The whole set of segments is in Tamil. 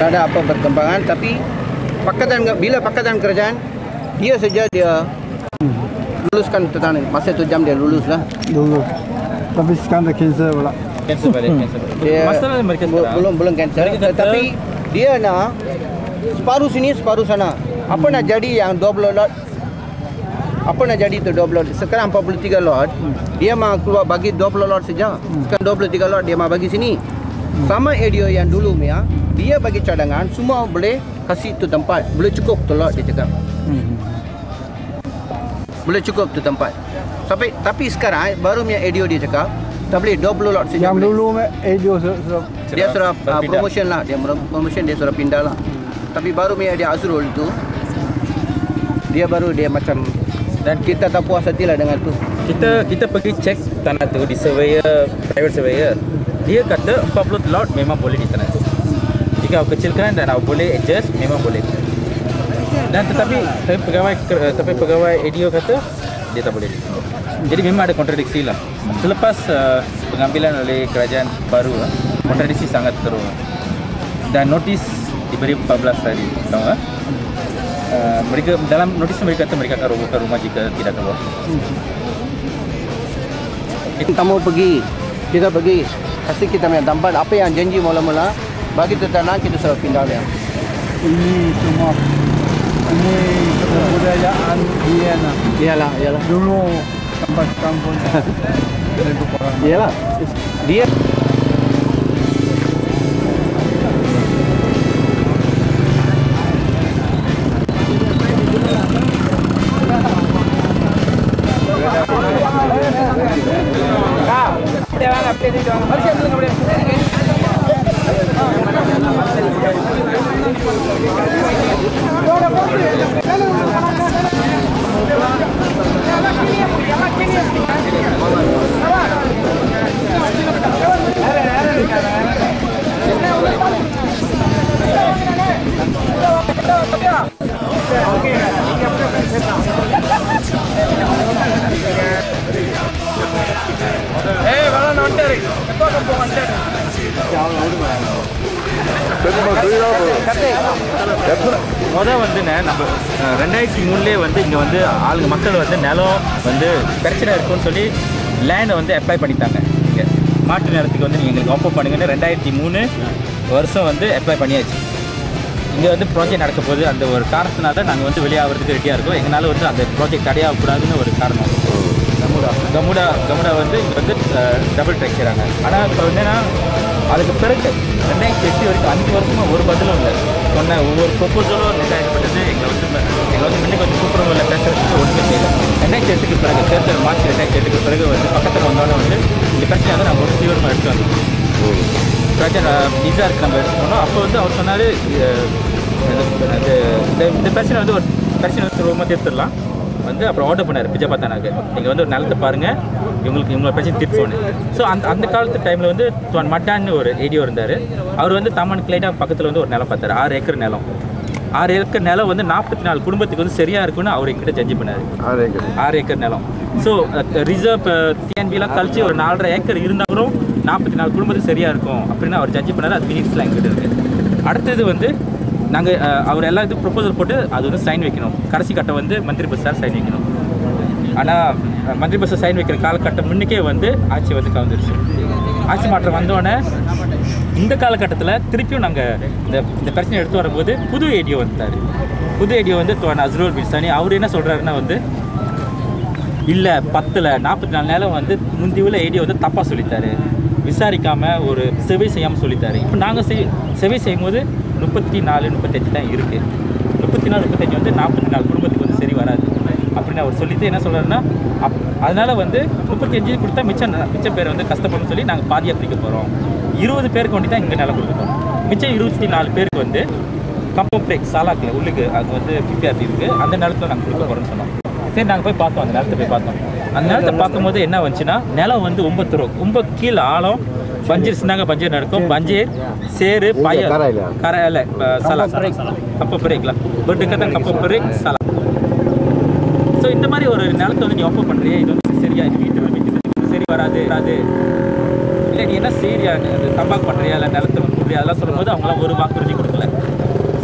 tak ada apa perkembangan tapi pakatan bila pakatan kerajaan dia saja dia luluskan tentang masa itu jam dia lulus lah Dulu. Tapi sekarang dah cancel pula. Cancel balik, cancel balik. dia Masalah mereka bu- sekarang, belum belum cancel Mereka kata- tapi dia nak separuh sini separuh sana apa nak jadi yang 20 lot apa nak jadi tu 20 lot sekarang 43 lot dia mau keluar bagi 20 lot saja sekarang 23 lot dia mau bagi sini sama area yang dulu Mia dia bagi cadangan semua boleh kasih tu tempat boleh cukup tu lot dia cakap Hmm. boleh cukup tu tempat sampai tapi sekarang baru Mia area dia cakap tak boleh 20 lot saja Yang boleh. dulu meh Edio sur, sur, dia sudah uh, berpindah. promotion lah dia mer- promotion dia sudah pindah lah tapi baru Mia dia Azrul tu dia baru dia macam dan kita tak puas hati lah dengan tu Kita kita pergi cek tanah tu di surveyor, private surveyor. Dia kata 40 lot memang boleh di tanah tu. Jika awak kecilkan dan awak boleh adjust, memang boleh. Dan tetapi tapi pegawai tapi pegawai ADO kata dia tak boleh di sini. Jadi memang ada kontradiksi lah. Selepas uh, pengambilan oleh kerajaan baru, lah, kontradiksi sangat teruk. Dan notis diberi 14 hari. Tahu tak? Uh, mereka dalam notis mereka kata mereka akan robohkan rumah jika tidak keluar. kita mau pergi kita pergi kasih kita punya tempat apa yang janji mula-mula bagi tu tanah kita sudah pindah dia ini semua ini kebudayaan Vienna. iyalah iyalah Dulu sampai sekarang pun lebih kurang. iyalah dia முதல் வந்து நே- நம்ம அஹ், ரெண்டாயிரத்தி மூணுலேயே வந்து இங்கே வந்து ஆளுங்க மக்கள் வந்து நிலம் வந்து பிரச்சனை இருக்குன்னு சொல்லி லேண்டை வந்து அப்ளை பண்ணிட்டாங்க இங்கே மாட்டு நிலத்துக்கு வந்து நீங்கள் எங்களுக்கு ஆஃபர் பண்ணுங்கன்னு ரெண்டாயிரத்தி மூணு வருஷம் வந்து அப்ளை பண்ணியாச்சு இங்கே வந்து ப்ராஜெக்ட் நடக்க போகுது அந்த ஒரு காரணத்தினால தான் நாங்கள் வந்து வெளியாகிறதுக்கு ரெடியாக இருக்கோம் எங்களால் வந்து அந்த ப்ராஜெக்ட் தடையாகக்கூடாதுன்னு ஒரு காரணம் கமுடா கமுடா கமுடா வந்து இங்கே வந்து டபுள் ட்ரெக் செய்கிறாங்க ஆனால் இப்போ வந்து என்னன்னா அதுக்கு பிறகு ரெண்டாயிரத்தி எட்டு வரைக்கும் அஞ்சு வருஷமாக ஒரு பதிலும் இல்லை சொன்ன ஒவ்வொரு ப்ரொப்போசலும் நிராகரிக்கப்பட்டது எங்களை வந்து ம- எங்களை வந்து முன்னே கொஞ்சம் கூப்பிடுறவங்கள பேசுறதுக்கு ஒன்றுமே செய்யலை ரெண்டாயிரத்தி எட்டுக்கு பிறகு தேர்தல் மார்ச் ரெண்டாயிரத்தி எட்டுக்கு பிறகு வந்து பக்கத்தில் வந்தோடனே வந்து இந்த பிரச்சனை வந்து நாங்கள் ஒரு தீவிரமாக எடுத்து வந்தோம் பிரச்சனை விசா இருக்கு நம்ம எடுத்துக்கணும் அப்போ வந்து அவர் சொன்னார் இந்த பிரச்சனை வந்து ஒரு பிரச்சனை வந்து சுலபமாக தீர்த்துடலாம் வந்து அப்புறம் ஆர்டர் பண்ணார் பிஜபாத்தானாக்கு நீங்கள் வந்து ஒரு நிலத்தை பாருங்கள் இவங்களுக்கு இவங்களோட பிரச்சனை தீர்ப்போன்னு ஸோ அந்த அந்த காலத்து டைமில் வந்து துவான் மட்டான்னு ஒரு ஏடியோ இருந்தார் அவர் வந்து தமன் கிளைட்டா பக்கத்தில் வந்து ஒரு நிலம் பார்த்தாரு ஆறு ஏக்கர் நிலம் ஆறு ஏக்கர் நிலம் வந்து நாற்பத்தி நாலு குடும்பத்துக்கு வந்து சரியாக இருக்குன்னு அவர் என்கிட்ட ஜட்ஜி பண்ணார் ஆறு ஏக்கர் நிலம் ஸோ ரிசர்வ் டிஎன்பிலாம் கழிச்சு ஒரு நாலரை ஏக்கர் இருந்தாலும் நாற்பத்தி நாலு குடும்பத்துக்கு சரியாக இருக்கும் அப்படின்னு அவர் ஜட்ஜி பண்ணார் அது மினிட்ஸ்லாம் எங்கிட்ட இருக்குது அடுத்தது வந்து நாங்கள் அவர் எல்லா இதுக்கும் ப்ரொபோசல் போட்டு அது வந்து சைன் வைக்கணும் கடைசி கட்டம் வந்து மந்திரி பஸ் சார் சைன் வைக்கணும் ஆனால் மந்திரி பஸ் சைன் வைக்கிற காலகட்டம் முன்னுக்கே வந்து ஆட்சி வந்து கலந்துருச்சு ஆட்சி மாற்றம் வந்தோடனே இந்த காலகட்டத்தில் திருப்பியும் நாங்கள் இந்த இந்த பிரச்சனை எடுத்து வரும்போது புது ஏடியோ வந்துட்டார் புது ஏடியோ வந்து துவான் அஸ்ரோல் பின் சனி அவர் என்ன சொல்கிறாருன்னா வந்து இல்லை பத்தில் நாற்பத்தி நாலு நேரம் வந்து முந்தி உள்ள ஏடியோ வந்து தப்பாக சொல்லித்தாரு விசாரிக்காமல் ஒரு செவை செய்யாமல் சொல்லித்தாரு இப்போ நாங்கள் செய் செவை செய்யும்போது முப்பத்தி நாலு முப்பத்தஞ்சு தான் இருக்குது முப்பத்தி நாலு முப்பத்தஞ்சு வந்து நாற்பத்தி நாலு குடும்பத்துக்கு வந்து சரி வராது அப்படின்னு அவர் சொல்லிட்டு என்ன சொல்கிறாருன்னா அப் அதனால் வந்து முப்பத்தி அஞ்சு கொடுத்தா மிச்சம் ந- மிச்சம் பேர் வந்து கஷ்டப்படும் சொல்லி நாங்கள் பாதியாக பிரிக்க போகிறோம் இருபது பேருக்கு வேண்டி தான் இங்கே நிலம் கொடுக்க போகிறோம் மிச்சம் இருபத்தி நாலு பேருக்கு வந்து கம்பம் பிரேக் சாலாக்கில் உள்ளுக்கு அது வந்து பிபிஆர்டி இருக்குது அந்த நிலத்தில் நாங்கள் கொடுக்க போகிறோம்னு சொன்னோம் சரி நாங்கள் போய் பார்த்தோம் அந்த நிலத்தை போய் பார்த்தோம் அந்த நிலத்தை பார்க்கும்போது என்ன வந்துச்சுன்னா நிலம் வந்து ஒம்பது ரூபா ரொம்ப கீழே ஆழம் பஞ்சீர் சின்னாங்க பஞ்சீர் நடக்கும் பஞ்சீர் சேரு பய கரை இல்லை சலா கப்ப பிரேக்லாம் பட்டுக்கு தான் கப்ப பிரேக் சலா ஸோ இந்த மாதிரி ஒரு நிலத்தை வந்து நீ ஆஃபர் பண்ணுறியே இது வந்து சரியா இது வீட்டு வைக்கிறது இது சரி வராது வராது இல்லை நீ என்ன சரியா அது தம்பாக்கு பண்ணுறியா இல்லை நிலத்தை வந்து கொடுறியா அதெல்லாம் சொல்லும்போது அவங்களாம் ஒரு வாக்குறுதி கொடுக்கல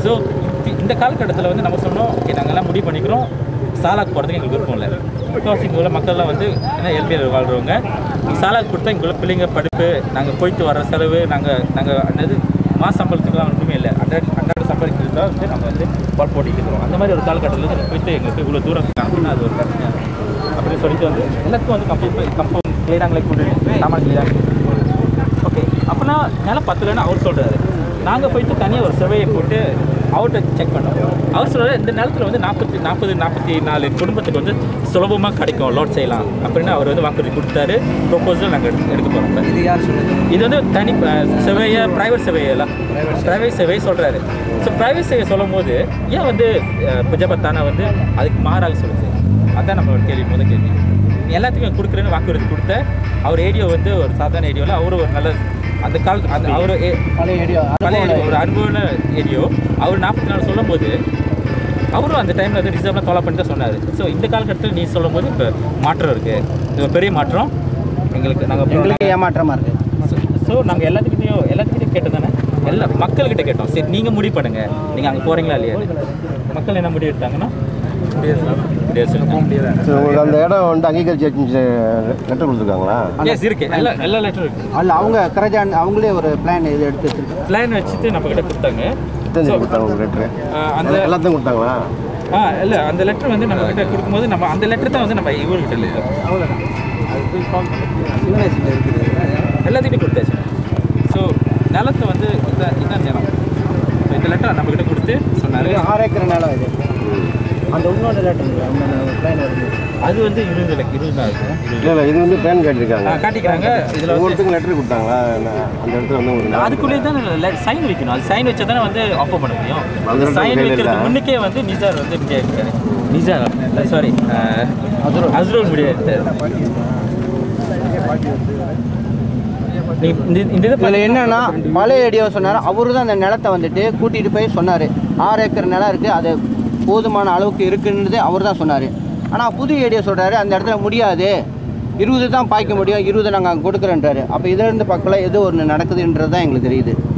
ஸோ இந்த காலகட்டத்தில் வந்து நம்ம சொன்னோம் ஓகே நாங்கள்லாம் முடிவு பண்ணிக்கிறோம் சாலாக்கு போகிறதுக்கு எங்களுக்கு விருப்பம் இல்லை பிகாஸ் இங்கே உள்ள மக்கள்லாம் வந்து என்ன எல்பியில் வாழ்கிறவங்க நீ சாலாக்கு கொடுத்தா இங்கே உள்ள பிள்ளைங்க படிப்பு நாங்கள் போயிட்டு வர செலவு நாங்கள் நாங்கள் என்னது மாச சம்பளத்துக்குலாம் ஒன்றுமே இல்லை அன்றாட அன்றாட சம்பாதிக்கிறது தான் வந்து நம்ம வந்து பால் போட்டிக்கிறோம் அந்த மாதிரி ஒரு காலகட்டத்தில் வந்து போயிட்டு எங்களுக்கு இவ்வளோ தூரம் அனுப்புனா அது ஒரு பிரச்சனை அப்படின்னு சொல்லிட்டு வந்து எல்லாத்துக்கும் வந்து கம்பெனி கம்பெனி கிளீனாங்களே கூட்டு சாமான் கிளீனாங்க ஓகே அப்போனா நிலம் பத்தலைன்னு அவர் சொல்கிறாரு நாங்கள் போயிட்டு தனியாக ஒரு survey போட்டு அவர்கிட்ட செக் பண்ணோம் அவர் சொல்கிறார் இந்த நிலத்துல வந்து நாற்பத்தி நாற்பது நாற்பத்தி நாலு குடும்பத்துக்கு வந்து சுலபமாக கிடைக்கும் லோட் செய்யலாம் அப்படின்னு அவர் வந்து வாக்குறுதி கொடுத்தாரு ப்ரொப்போசல் நாங்கள் எடுக்க போகிறோம் இது யார் சொல்லுது இது வந்து தனி செவையா ப்ரைவேட் செவையெல்லாம் ப்ரைவேட் செவை சொல்கிறாரு ஸோ ப்ரைவேட் செவை சொல்லும் போது ஏன் வந்து புஜபத்தானா வந்து அதுக்கு மாறாக சொல்லுது அதான் நம்மளோட கேள்வி முதல் கேள்வி நீ எல்லாத்துக்கும் கொடுக்குறேன்னு வாக்குறுதி கொடுத்த அவர் ஏடியோ வந்து ஒரு சாதாரண ஏடியோவில் அவரும் ஒரு நல்ல அந்த கால அந்த அவர் பழைய ஏடியோ பழைய ஏடியோ, ஒரு அனுபவம் ஏடியோ அவர் நாற்பத்தி நாலு சொல்லும்போது அவரும் அந்த டைமில் வந்து ரிசர்வ்லாம் தொலை பண்ணி தான் சொன்னார் ஸோ இந்த காலகட்டத்தில் நீ சொல்லும்போது இப்போ மாற்றம் இருக்குது இது ஒரு பெரிய மாற்றம் எங்களுக்கு நாங்கள் எங்களுக்கு ஏமாற்றமாக இருக்குது ஸோ நாங்கள் எல்லாத்துக்கிட்டையும் எல்லாத்துக்கிட்டையும் கேட்டோம் தானே எல்லா மக்கள்கிட்ட கேட்டோம் சரி நீங்கள் முடிவு பண்ணுங்க நீங்கள் அங்கே போகிறீங்களா இல்லையா மக்கள் என்ன முடிவு எடுத்தாங்கன்னா முடியாது முடியாது சொல்லுங்க சரி, உங்களுக்கு அந்த இடம் வந்து அங்கீகரிச்சு லெட்டர் கொடுத்துருக்காங்களா எஸ் இருக்கு எல்லா எல்லா லெட்டரும் இருக்கு அல்ல அவங்க கரஜான் அவங்களே ஒரு பிளான் இது எடுத்து வச்சிருக்காங்க பிளான் வச்சுட்டு நம்ம கிட்ட கொடுத்தாங்க எத்தனை தேதி கொடுத்தாங்க உங்களுக்கு லெட்ரு ஆஹ் அந்த எல்லாத்தையும் கொடுத்தாங்களா ஆ இல்லை அந்த லெட்டர் வந்து நம்ம கிட்ட கொடுக்கும்போது நம்ம அந்த லெட்டர் தான் வந்து நம்ம இவர்கிட்ட எழுதுறோம் எல்லாத்துக்கிட்டையும் கொடுத்தாச்சு ஸோ நிலத்தை வந்து இதான் இதான் நிலம் ஸோ இந்த லெட்டர் நம்ம கிட்ட கொடுத்து சொன்னார் ஆறு ஏக்கர் நிலம் இது அந்த இன்னொரு லெட்டர் அந்த பிளான் வருது அது வந்து இருபது லட்சம் இருபது தான் இருக்கும் இருபது இல்லை இல்லை இது வந்து பேன் கேட்டிருக்காங்க ஆ, காட்டிக்கிறாங்க இதில் வந்து ஒவ்வொருத்தருக்கும் லெட்டர் கொடுத்தாங்களா என்ன, அந்த இடத்துல வந்து உங்களுக்கு அதுக்குள்ளேயே தான் சைன் வைக்கணும் அது சைன் வச்சா தானே வந்து ஆஃபர் பண்ண முடியும் அந்த ரெண்டு சைன் கையில வைக்கிறதுக்கு இல்ல. முன்னுக்கே வந்து நிசார் வந்து இங்கே இருக்காரு நிசார் சாரி அஸ்ரோல் அஸ்ரோல் முடியாது நீ இந்த இந்த இதை இதில் என்னன்னா பழைய ஏடியோ சொன்னார் அவரு தான் அந்த நிலத்தை வந்துட்டு கூட்டிகிட்டு போய் சொன்னார் ஆறு ஏக்கர் நிலம் இருக்குது அது போதுமான அளவுக்கு இருக்குன்றது அவர் தான் சொன்னார் ஆனால் புது ஏடியோ சொல்கிறாரு அந்த இடத்துல முடியாது இருபது தான் பாய்க்க முடியும் இருபது நாங்கள் அங்கே கொடுக்குறேன்றாரு அப்போ இதிலேருந்து பார்க்கல ஏதோ ஒன்று நடக்குதுன்றது தான் எங்களுக்கு தெரியுது